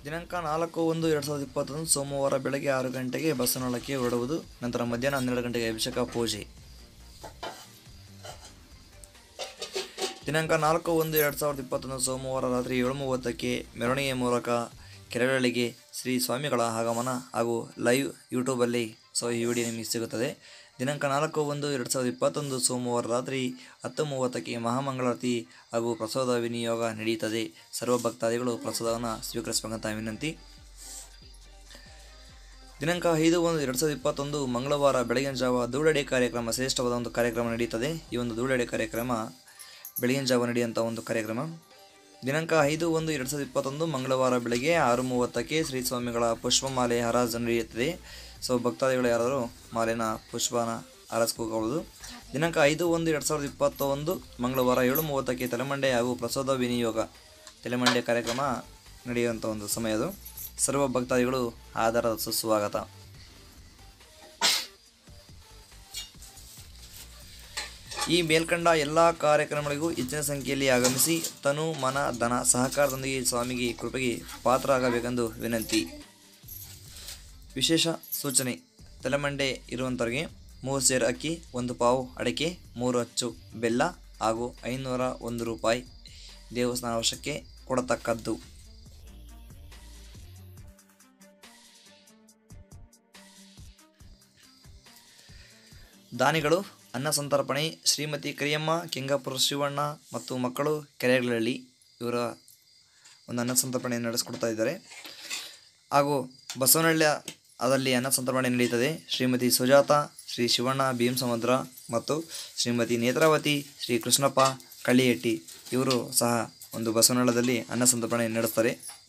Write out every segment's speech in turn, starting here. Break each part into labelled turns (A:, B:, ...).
A: ದಿನಾಂಕ ನಾಲ್ಕು ಒಂದು ಎರಡು ಸಾವಿರದ ಇಪ್ಪತ್ತೊಂದು ಸೋಮವಾರ ಬೆಳಗ್ಗೆ ಆರು ಗಂಟೆಗೆ ಬಸವನೊಳಕ್ಕೆ ಹೊರಡುವುದು ನಂತರ ಮಧ್ಯಾಹ್ನ ಹನ್ನೆರಡು ಗಂಟೆಗೆ ಅಭಿಷೇಕ ಪೂಜೆ ದಿನಾಂಕ ನಾಲ್ಕು ಒಂದು ಎರಡು ಸಾವಿರದ ಇಪ್ಪತ್ತೊಂದು ಸೋಮವಾರ ರಾತ್ರಿ ಏಳು ಮೂವತ್ತಕ್ಕೆ ಮೆರವಣಿಗೆ ಮೂಲಕ ಕೆರೆಗಳಿಗೆ ಶ್ರೀ ಸ್ವಾಮಿಗಳ ಆಗಮನ ಹಾಗೂ ಲೈವ್ ಯೂಟ್ಯೂಬಲ್ಲಿ ಸೊ ಈ ವಿಡಿಯೋ ನಿಮಗೆ ಸಿಗುತ್ತದೆ ದಿನಾಂಕ ನಾಲ್ಕು ಒಂದು ಎರಡು ಸಾವಿರದ ಇಪ್ಪತ್ತೊಂದು ಸೋಮವಾರ ರಾತ್ರಿ ಹತ್ತು ಮೂವತ್ತಕ್ಕೆ ಮಹಾಮಂಗಳಾರತಿ ಹಾಗೂ ಪ್ರಸಾದ ವಿನಿಯೋಗ ನಡೆಯುತ್ತದೆ ಸರ್ವ ಭಕ್ತಾದಿಗಳು ಪ್ರಸಾದವನ್ನು ಸ್ವೀಕರಿಸಬೇಕಂತ ವಿನಂತಿ ದಿನಾಂಕ ಐದು ಒಂದು ಎರಡು ಸಾವಿರದ ಇಪ್ಪತ್ತೊಂದು ಮಂಗಳವಾರ ಬೆಳಗಿನ ಜಾವ ದೂಡಡೆ ಕಾರ್ಯಕ್ರಮ ಶ್ರೇಷ್ಠವಾದ ಒಂದು ಕಾರ್ಯಕ್ರಮ ನಡೆಯುತ್ತದೆ ಈ ಒಂದು ದೂಡಡೆ ಕಾರ್ಯಕ್ರಮ ಬೆಳಗಿನ ಜಾವ ನಡೆಯುವಂಥ ಒಂದು ಕಾರ್ಯಕ್ರಮ ದಿನಾಂಕ ಐದು ಒಂದು ಎರಡು ಸಾವಿರದ ಇಪ್ಪತ್ತೊಂದು ಮಂಗಳವಾರ ಬೆಳಗ್ಗೆ ಆರು ಮೂವತ್ತಕ್ಕೆ ಶ್ರೀ ಸ್ವಾಮಿಗಳ ಪುಷ್ಪಮಾಲೆ ಹರಾಜು ನಡೆಯುತ್ತದೆ ಸೊ ಭಕ್ತಾದಿಗಳು ಯಾರಾದರೂ ಮಾಲೆನ ಪುಷ್ಪನ ಹಾರಿಸ್ಕೋಬಹುದು ದಿನಾಂಕ ಐದು ಒಂದು ಎರಡು ಸಾವಿರದ ಇಪ್ಪತ್ತೊಂದು ಮಂಗಳವಾರ ಏಳು ಮೂವತ್ತಕ್ಕೆ ತಲೆಮಂಡೆ ಹಾಗೂ ಪ್ರಸಾದ ವಿನಿಯೋಗ ತಲೆಮಂಡೆ ಕಾರ್ಯಕ್ರಮ ನಡೆಯುವಂಥ ಒಂದು ಸಮಯ ಅದು ಸರ್ವ ಭಕ್ತಾದಿಗಳು ಆಧಾರದ ಸುಸ್ವಾಗತ ಈ ಮೇಲ್ಕಂಡ ಎಲ್ಲ ಕಾರ್ಯಕ್ರಮಗಳಿಗೂ ಹೆಚ್ಚಿನ ಸಂಖ್ಯೆಯಲ್ಲಿ ಆಗಮಿಸಿ ತನು ಮನ ಧನ ಸಹಕಾರದೊಂದಿಗೆ ಸ್ವಾಮಿಗೆ ಕೃಪೆಗೆ ಪಾತ್ರರಾಗಬೇಕೆಂದು ವಿನಂತಿ ವಿಶೇಷ ಸೂಚನೆ ತಲೆಮಂಡೆ ಇರುವಂಥವ್ರಿಗೆ ಮೂರು ಸೇರು ಅಕ್ಕಿ ಒಂದು ಪಾವು ಅಡಿಕೆ ಮೂರು ಅಚ್ಚು ಬೆಲ್ಲ ಹಾಗೂ ಐನೂರ ಒಂದು ರೂಪಾಯಿ ದೇವಸ್ಥಾನ ವರ್ಷಕ್ಕೆ ಕೊಡತಕ್ಕದ್ದು ದಾನಿಗಳು ಅನ್ನ ಸಂತರ್ಪಣೆ ಶ್ರೀಮತಿ ಕರಿಯಮ್ಮ ಕೆಂಗಾಪುರ ಶಿವಣ್ಣ ಮತ್ತು ಮಕ್ಕಳು ಕೆರೆಗಳಹಳ್ಳಿ ಇವರ ಒಂದು ಅನ್ನ ಸಂತರ್ಪಣೆ ನಡೆಸಿಕೊಡ್ತಾ ಇದ್ದಾರೆ ಹಾಗೂ ಬಸವನಹಳ್ಳಿ ಅದಲ್ಲಿ ಅನ್ನ ಸಂತರ್ಪಣೆ ನಡೆಯುತ್ತದೆ ಶ್ರೀಮತಿ ಸುಜಾತ ಶ್ರೀ ಶಿವಣ್ಣ ಭೀಮ್ ಸಮುದ್ರ ಮತ್ತು ಶ್ರೀಮತಿ ನೇತ್ರಾವತಿ ಶ್ರೀ ಕೃಷ್ಣಪ್ಪ ಕಳ್ಳಿಯಟ್ಟಿ ಇವರು ಸಹ ಒಂದು ಬಸವನಹಳ್ಳದಲ್ಲಿ ಅನ್ನ ಸಂತರ್ಪಣೆ ನಡೆಸ್ತಾರೆ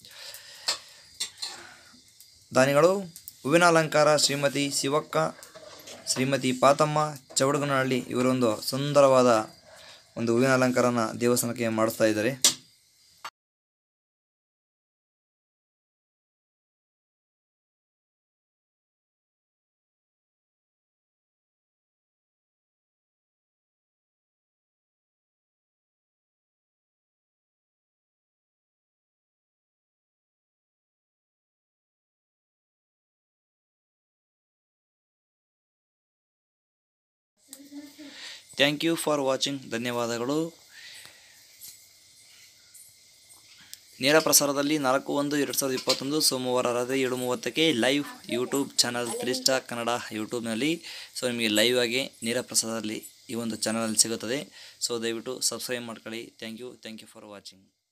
A: ದಾನಿಗಳು ಹೂವಿನ ಅಲಂಕಾರ ಶ್ರೀಮತಿ ಶಿವಕ್ಕ ಶ್ರೀಮತಿ ಪಾತಮ್ಮ ಚೌಡಗನಹಳ್ಳಿ ಇವರೊಂದು ಸುಂದರವಾದ ಒಂದು ಹೂವಿನ ಅಲಂಕಾರನ ದೇವಸ್ಥಾನಕ್ಕೆ ಮಾಡಿಸ್ತಾ ಇದ್ದಾರೆ ಥ್ಯಾಂಕ್ ಯು ಫಾರ್ ವಾಚಿಂಗ್ ಧನ್ಯವಾದಗಳು ನೇರ ಪ್ರಸಾರದಲ್ಲಿ ನಾಲ್ಕು ಒಂದು ಎರಡು ಸಾವಿರದ ಇಪ್ಪತ್ತೊಂದು ಸೋಮವಾರ ರಾತ್ರಿ ಏಳು ಮೂವತ್ತಕ್ಕೆ live YouTube channel three star Kannada ಯೂಟ್ಯೂಬ್ನಲ್ಲಿ ಸೊ ನಿಮಗೆ ಲೈವ್ ಆಗಿ ನೇರ ಪ್ರಸಾರದಲ್ಲಿ ಈ ಒಂದು ಚಾನಲಲ್ಲಿ ಸಿಗುತ್ತದೆ ಸೊ ದಯವಿಟ್ಟು ಸಬ್ಸ್ಕ್ರೈಬ್ ಮಾಡ್ಕೊಳ್ಳಿ thank you thank you for watching